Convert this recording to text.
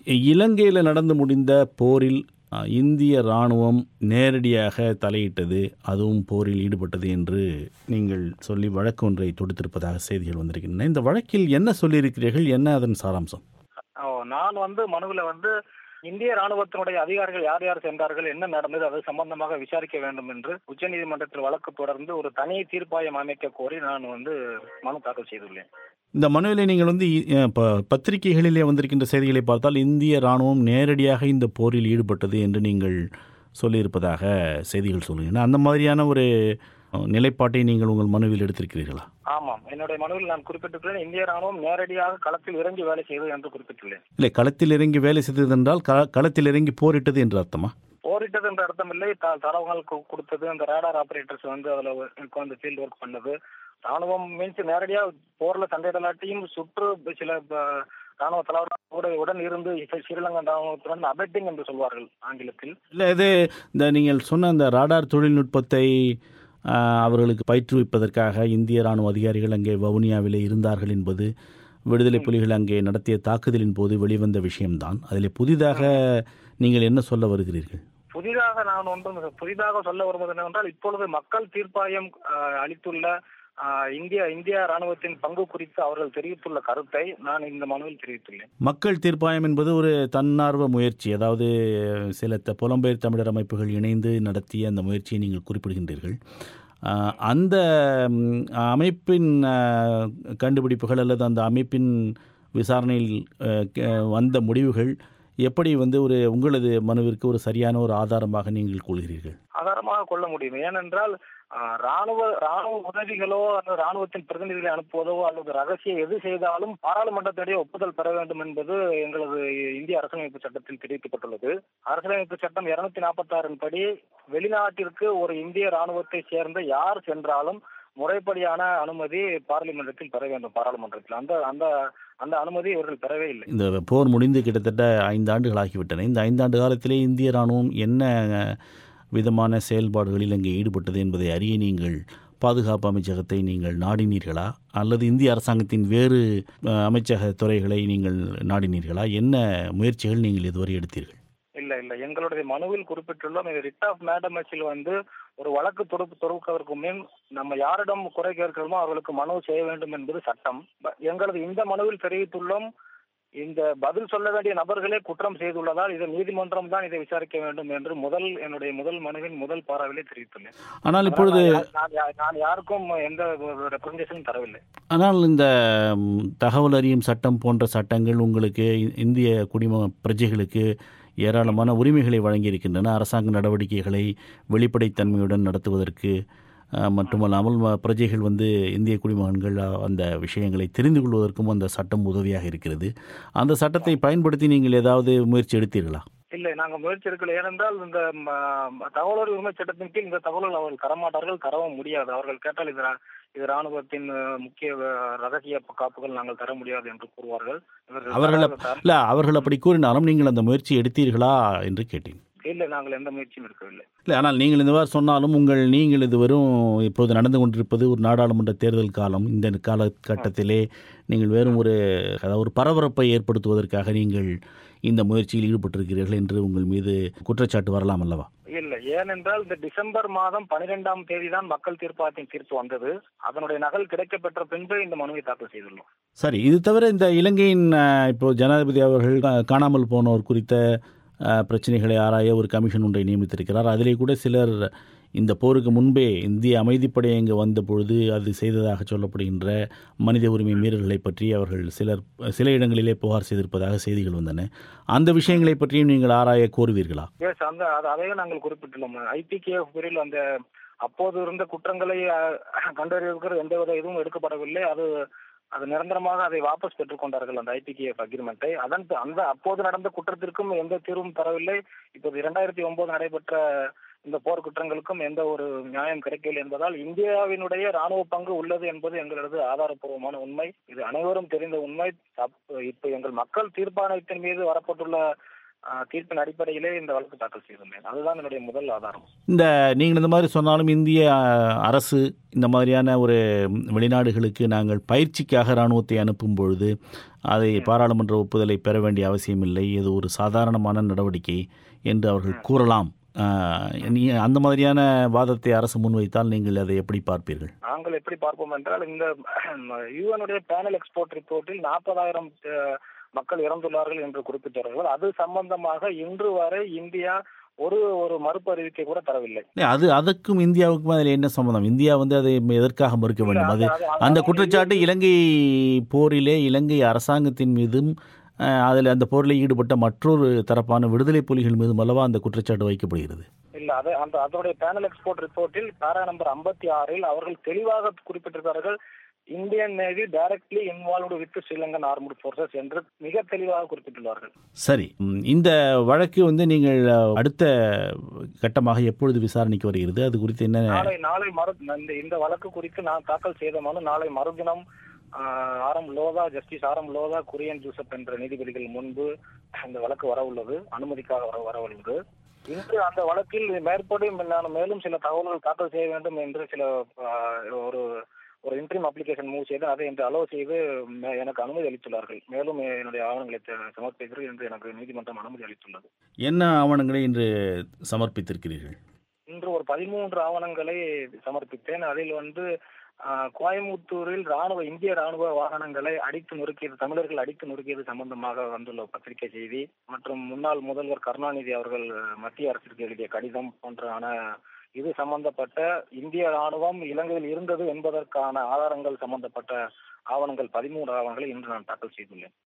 இலங்கையில் நடந்து முடிந்த போரில் அ, இந்திய இராணுவம் நேரடியாக தலையிட்டது அதுவும் போரில் ஈடுபட்டது என்று நீங்கள் சொல்லி வழக்கு ஒன்றை தொடுத்திருப்பதாக செய்திகள் வந்திருக்கின்றன இந்த வழக்கில் என்ன சொல்லியிருக்கிறீர்கள் என்ன அதன் சாராம்சம் ஓ, நான் வந்து மனுவில் வந்து இந்திய ராணுவத்தினுடைய அதிகாரிகள் யார் யார் சென்றார்கள் என்ன நடந்தது அது சம்பந்தமாக விசாரிக்க வேண்டும் என்று உச்சநீதிமன்றத்தில் வழக்கு தொடர்ந்து ஒரு தனி தீர்ப்பாயம் அமைக்க கோரி நான் வந்து மனு தாக்கல் செய்துள்ளேன் இந்த மனுவிலே நீங்கள் வந்து இ- அ, ப- பத்திரிகைகளிலே வந்திருக்கின்ற செய்திகளை பார்த்தால் இந்திய இராணுவம் நேரடியாக இந்த போரில் ஈடுபட்டது என்று நீங்கள் சொல்லியிருப்பதாக செய்திகள் சொல்லுகின்றன அந்த மாதிரியான ஒரு அ, நிலைப்பாட்டை நீங்கள் உங்கள் மனுவில் எடுத்திருக்கிறீர்களா ஆமாம் என்னுடைய மனுவில் நான் குறிப்பிட்டுள்ளேன் இந்திய ராணுவம் நேரடியாக களத்தில் இறங்கி வேலை செய்தது என்று குறிப்பிட்டுள்ளேன் இல்லை களத்தில் இறங்கி வேலை செய்தது என்றால் க- களத்தில் இறங்கி போரிட்டது என்று அர்த்தமா போரிட்டது என்ற அர்த்தம் இல்லை த- தரவுகள் கு- கொடுத்தது அந்த ரேடார் ஆபரேட்டர்ஸ் வந்து அதுல உட்கார்ந்து ஃபீல்ட் ஒர்க் பண்ணது ராணுவம் மீன்ஸ் நேரடியா போர்ல சண்டையிடலாட்டியும் சுற்று சில ப- ராணுவ தலைவர்களோட உடன் இருந்து ஸ்ரீ- ஸ்ரீலங்கன் ராணுவத்துடன் அபெட்டிங் என்று சொல்வார்கள் ஆங்கிலத்தில் இல்லை இது இந்த நீங்கள் சொன்ன அந்த ராடார் தொழில்நுட்பத்தை ஆ, அவர்களுக்கு பயிற்றுவிப்பதற்காக இந்திய ராணுவ அதிகாரிகள் அங்கே வவுனியாவிலே இருந்தார்கள் என்பது விடுதலை புலிகள் அங்கே நடத்திய தாக்குதலின் போது வெளிவந்த விஷயம்தான் அதில் புதிதாக நீங்கள் என்ன சொல்ல வருகிறீர்கள் புதிதாக நான் ஒன்று புதிதாக சொல்ல வருவது என்னவென்றால் இப்பொழுது மக்கள் தீர்ப்பாயம் அஹ், அளித்துள்ள அஹ், இந்திய இந்திய ராணுவத்தின் பங்கு குறித்து அவர்கள் தெரிவித்துள்ள கருத்தை நான் இந்த மனுவில் தெரிவித்துள்ளேன் மக்கள் தீர்ப்பாயம் என்பது ஒரு தன்னார்வ முயற்சி அதாவது சில த- புலம்பெயர் தமிழர் அமைப்புகள் இணைந்து நடத்திய அந்த முயற்சியை நீங்கள் குறிப்பிடுகின்றீர்கள் ஆஹ், அந்த ம், அமைப்பின் ஆஹ், கண்டுபிடிப்புகள் அல்லது அந்த அமைப்பின் விசாரணையில் ஆஹ், க- வந்த முடிவுகள் எப்படி வந்து ஒரு உங்களது மனுவிற்கு ஒரு சரியான ஒரு ஆதாரமாக நீங்கள் கொள்கிறீர்கள் ஆதாரமாக கொள்ள முடியும் ஏனென்றால் அஹ், ராணுவ ராணுவ உதவிகளோ அல்லது ராணுவத்தின் பிரதிநிதிகளை அனுப்புவதோ அல்லது ரகசிய எது செய்தாலும் பாராளுமன்றத்திடையே ஒப்புதல் பெற வேண்டும் என்பது எங்களது இந்திய அரசியலமைப்பு சட்டத்தில் தெரிவிக்கப்பட்டுள்ளது அரசியலமைப்பு சட்டம் இருநூத்தி நாற்பத்தி ஆறின் படி வெளிநாட்டிற்கு ஒரு இந்திய ராணுவத்தை சேர்ந்த யார் சென்றாலும் முறைப்படியான அனுமதி பார்லிமெண்டத்தில் பெற வேண்டும் பாராளுமன்றத்தில் அந்த அந்த அந்த அனுமதி இவர்கள் பெறவே இல்லை இந்த போர் முடிந்து கிட்டத்தட்ட ஐந்து ஆண்டுகள் ஆகிவிட்டன இந்த ஐந்தாண்டு காலத்திலே இந்திய ராணுவம் என்ன அஹ், விதமான செயல்பாடுகளில் அங்கே ஈடுபட்டது என்பதை அறிய நீங்கள் பாதுகாப்பு அமைச்சகத்தை நீங்கள் நாடினீர்களா அல்லது இந்திய அரசாங்கத்தின் வேறு அஹ், அமைச்சக துறைகளை நீங்கள் நாடினீர்களா என்ன முயற்சிகள் நீங்கள் இதுவரை எடுத்தீர்கள் இல்ல இல்ல எங்களுடைய மனுவில் குறிப்பிட்டுள்ளோம் இது ரிட் ஆஃப் மேடமஸில் வந்து ஒரு வழக்கு தொடுப்பு தொடுப்பதற்கு முன் நம்ம யாரிடம் குறை கேட்கிறோமோ அவர்களுக்கு மனு செய்ய வேண்டும் என்பது சட்டம் ப- எங்களது இந்த மனுவில் தெரிவித்துள்ளோம் இந்த பதில் சொல்ல வேண்டிய நபர்களே குற்றம் செய்துள்ளதால் இது நீதிமன்றம் தான் இதை விசாரிக்க வேண்டும் என்று முதல் என்னுடைய முதல் மனுவின் முதல் பாராவிலே தெரிவித்துள்ளேன் ஆனால் இப்பொழுது நான் நான் யா- நான் யாருக்கும் எந்த ரெப்ரசன்டேஷனும் தரவில்லை ஆனால் இந்த ம், தகவல் அறியும் சட்டம் போன்ற சட்டங்கள் உங்களுக்கு இ- இந்திய குடிம பிரஜைகளுக்கு ஏராளமான உரிமைகளை வழங்கியிருக்கின்றன அரசாங்க நடவடிக்கைகளை வெளிப்படைத்தன்மையுடன் நடத்துவதற்கு அஹ், மட்டுமல்லாமல் ம- பிரஜைகள் வந்து இந்திய குடிமகன்கள் அஹ், அந்த விஷயங்களை தெரிந்து கொள்வதற்கும் அந்த சட்டம் உதவியாக இருக்கிறது அந்த சட்டத்தை பயன்படுத்தி நீங்கள் ஏதாவது முயற்சி எடுத்தீர்களா இல்லை நாங்கள் முயற்சி எடுக்கல ஏனென்றால் இந்த ம, தகவல் உரிமை சட்டத்தின் கீழ் இந்த தகவல்கள் அவர்கள் தரமாட்டார்கள் தரவும் முடியாது அவர்கள் கேட்டால் இது ரா- இது ராணுவத்தின் அஹ், முக்கிய அஹ், ரகசிய காப்புகள் நாங்கள் தர முடியாது என்று கூறுவார்கள் இவர்கள் அவர்களை தராத- இல்லை அவர்கள் அப்படி கூறினாலும் நீங்கள் அந்த முயற்சி எடுத்தீர்களா என்று கேட்டேன் இல்லை நாங்கள் எந்த முயற்சியும் எடுக்கவில்லை இல்லை ஆனால் நீங்கள் இந்த மாதிரி சொன்னாலும் உங்கள் நீங்கள் இது வெறும் இப்போது நடந்து கொண்டிருப்பது ஒரு நாடாளுமன்ற தேர்தல் காலம் இந்த காலகட்டத்திலே நீங்கள் வெறும் ஒரு அதாவது ஒரு பரபரப்பை ஏற்படுத்துவதற்காக நீங்கள் இந்த முயற்சியில் ஈடுபட்டிருக்கிறீர்கள் என்று உங்கள் மீது குற்றச்சாட்டு வரலாம் அல்லவா இல்லை ஏனென்றால் இந்த டிசம்பர் மாதம் பனிரெண்டாம் தேதி தான் மக்கள் தீர்ப்பாயத்தின் தீர்ப்பு வந்தது அதனுடைய நகல் கிடைக்கப்பெற்ற பின்பு இந்த மனுவை தாக்கல் செய்துள்ளோம் சரி இது தவிர இந்த இலங்கையின் அஹ், இப்போ ஜனாதிபதி அவர்கள் கா- காணாமல் போனோர் குறித்த அஹ், பிரச்சனைகளை ஆராய ஒரு கமிஷன் ஒன்றை நியமித்திருக்கிறார் அதிலே கூட சிலர் இந்த போருக்கு முன்பே இந்திய அமைதிப்படை இங்கு வந்த பொழுது அது செய்ததாக சொல்லப்படுகின்ற மனித உரிமை மீறல்களை பற்றி அவர்கள் சிலர் சில இடங்களிலே புகார் செய்திருப்பதாக செய்திகள் வந்தன அந்த விஷயங்களை பற்றியும் நீங்கள் ஆராய கோருவீர்களா எஸ் அந்த அது- அதையும் நாங்கள் குறிப்பிட்டுள்ளோம் ஐபிகேஎஃப் பிரிவில் அந்த அப்போது இருந்த குற்றங்களை அஹ், கண்டறிவதற்கு எந்தவித இதுவும் எடுக்கப்படவில்லை அது அது நிரந்தரமாக அதை வாபஸ் பெற்றுக் கொண்டார்கள் அந்த ஐபிகேஎஃப் அக்ரிமெண்ட்டை அதன் பி- அந்த அப்போது நடந்த குற்றத்திற்கும் எந்த தீர்வும் தரவில்லை இப்போது இரண்டாயிரத்தி ஒன்பது நடைபெற்ற இந்த போர் குற்றங்களுக்கும் எந்த ஒரு நியாயம் கிடைக்கவில்லை என்பதால் இந்தியாவினுடைய ராணுவ பங்கு உள்ளது என்பது எங்களது ஆதாரப்பூர்வமான உண்மை இது அனைவரும் தெரிந்த உண்மை தப்- இப்ப எங்கள் மக்கள் தீர்ப்பாணையத்தின் மீது வரப்பட்டுள்ள ஆஹ், தீர்ப்பின் அடிப்படையிலே இந்த வழக்கு தாக்கல் செய்திருந்தேன் அதுதான் என்னுடைய முதல் ஆதாரம் இந்த நீங்கள் இந்த மாதிரி சொன்னாலும் இந்திய அஹ், அரசு இந்த மாதிரியான ஒரு வெளிநாடுகளுக்கு நாங்கள் பயிற்சிக்காக இராணுவத்தை அனுப்பும் பொழுது அதை பாராளுமன்ற ஒப்புதலை பெற வேண்டிய அவசியமில்லை இது ஒரு சாதாரணமான நடவடிக்கை என்று அவர்கள் கூறலாம் அஹ், நீ அந்த மாதிரியான வாதத்தை அரசு முன்வைத்தால் நீங்கள் அதை எப்படி பார்ப்பீர்கள் நாங்கள் எப்படி பார்ப்போம் என்றால் இந்த யுஎனுடைய பேனல் எக்ஸ்போர்ட் ரிப்போர்ட்டில் நாற்பதாயிரம் மக்கள் இறந்துள்ளார்கள் என்று குறிப்பிட்டார்கள் அது சம்பந்தமாக இன்று வரை இந்தியா ஒரு ஒரு மறுப்பு அறிவிக்கை கூட தரவில்லை இல்லை, அது அதுக்கும் இந்தியாவுக்கும் அதில் என்ன சம்மந்தம் இந்தியா வந்து அதை எதற்காக மறுக்க வேண்டும் அது அது- அது- அந்த அது- குற்றச்சாட்டு இலங்கை போரிலே இலங்கை அரசாங்கத்தின் மீதும் அஹ், அதில் அந்த போரில் ஈடுபட்ட மற்றொரு தரப்பான விடுதலை புலிகள் மீதும் அல்லவா அந்த குற்றச்சாட்டு வைக்கப்படுகிறது இல்ல அது அந்த அதனுடைய பேனல் எக்ஸ்போர்ட் ரிப்போர்ட்டில் பாரா நம்பர் ஐம்பத்தி ஆறில் அவர்கள் தெளிவாக குறிப்பிட்டிருக்கிறார்கள் Indian navy directly involved with Sri Lankan armed forces என்று மிக தெளிவாக குறிப்பிட்டுள்ளார்கள் சரி ம், இந்த வழக்கு வந்து நீங்கள் அஹ், அடுத்த கட்டமாக எப்பொழுது விசாரணைக்கு வருகிறது அது குறித்து என்ன நாளை நாளை மறு இந்த இந்த வழக்கு குறித்து நான் தாக்கல் செய்த மனு நாளை மறுதினம் ஆஹ், R M Lodha Justice R M Lodha Kurian Joseph என்ற நீதிபதிகள் முன்பு இந்த வழக்கு வர உள்ளது அனுமதிக்காக வர வர உள்ளது இன்று அந்த வழக்கில் மேற்படி நான் மேலும் சில தகவல்கள் தாக்கல் செய்ய வேண்டும் என்று சில ஆஹ், ஒரு ஒரு இன்ட்ரீம் அப்ளிகேஷன் மூவ் செய்து அதை என்று அலோவ் செய்து மே- எனக்கு அனுமதி அளித்துள்ளார்கள் மேலும் என்னுடைய ஆவணங்களை த- சமர்ப்பிக்கிறது என்று எனக்கு நீதிமன்றம் அனுமதி அளித்துள்ளது என்ன ஆவணங்களை இன்று சமர்ப்பித்திருக்கிறீர்கள் இன்று ஒரு பதிமூன்று ஆவணங்களை சமர்ப்பித்தேன் அதில் வந்து ஆஹ், கோயம்புத்தூரில் ராணுவ இந்திய ராணுவ வாகனங்களை அடித்து நொறுக்கியது தமிழர்கள் அடித்து நொறுக்கியது சம்பந்தமாக வந்துள்ள பத்திரிகை செய்தி மற்றும் முன்னாள் முதல்வர் கருணாநிதி அவர்கள் அஹ், மத்திய அரசிற்கு எழுதிய கடிதம் போன்றான இது சம்பந்தப்பட்ட இந்திய ராணுவம் இலங்கையில் இருந்தது என்பதற்கான ஆதாரங்கள் சம்பந்தப்பட்ட ஆவணங்கள் பதிமூன்று ஆவணங்களை இன்று நான் தாக்கல் செய்துள்ளேன்